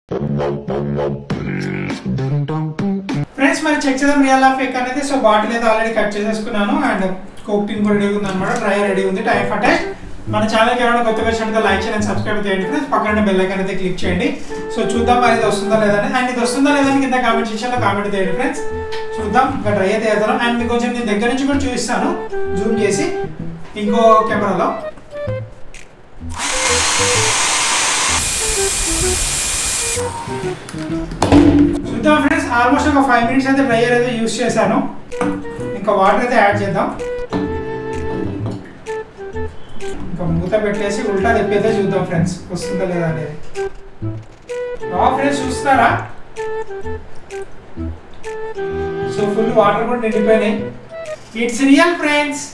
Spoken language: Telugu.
ఫ్రెండ్స్ మరి చెక్ చేద్దాం రియల్ ఆఫ్ ఫేక్ అనేది సో బాటిల్ అయితే ఆల్రెడీ కట్ చేసేసుకున్నాను అండ్ కోక్టింగ్ కూడా రెడీ ఉంది అనమాట డ్రై రెడీ ఉంది టైం ఫర్ టెస్ట్ మన ఛానల్కి ఎవరైనా కొత్తగా వచ్చినట్టు లైక్ చేయండి సబ్స్క్రైబ్ చేయండి ఫ్రెండ్స్ పక్కన బెల్ ఐకాన్ అయితే క్లిక్ చేయండి సో చూద్దాం మరి ఇది వస్తుందా లేదా అని అండ్ ఇది వస్తుందా లేదా అని కింద కామెంట్ సెక్షన్లో కామెంట్ చేయండి ఫ్రెండ్స్ చూద్దాం ఇంకా డ్రై అయితే వేద్దాం అండ్ మీకు కొంచెం నేను దగ్గర నుంచి కూడా చూపిస్తాను జూమ్ చేసి ఇంకో కెమెరాలో చూద్దాం ఫ్రెండ్స్ ఆల్మోస్ట్ ఒక ఫైవ్ మినిట్స్ అయితే డ్రైయర్ అయితే యూస్ చేశాను ఇంకా వాటర్ అయితే యాడ్ చేద్దాం ఇంకా మూత పెట్టేసి ఉల్టా తెప్పైతే చూద్దాం ఫ్రెండ్స్ వస్తుందా లేదా అనేది రా ఫ్రెండ్స్ చూస్తారా సో ఫుల్ వాటర్ కూడా నిండిపోయినాయి ఇట్స్ రియల్ ఫ్రెండ్స్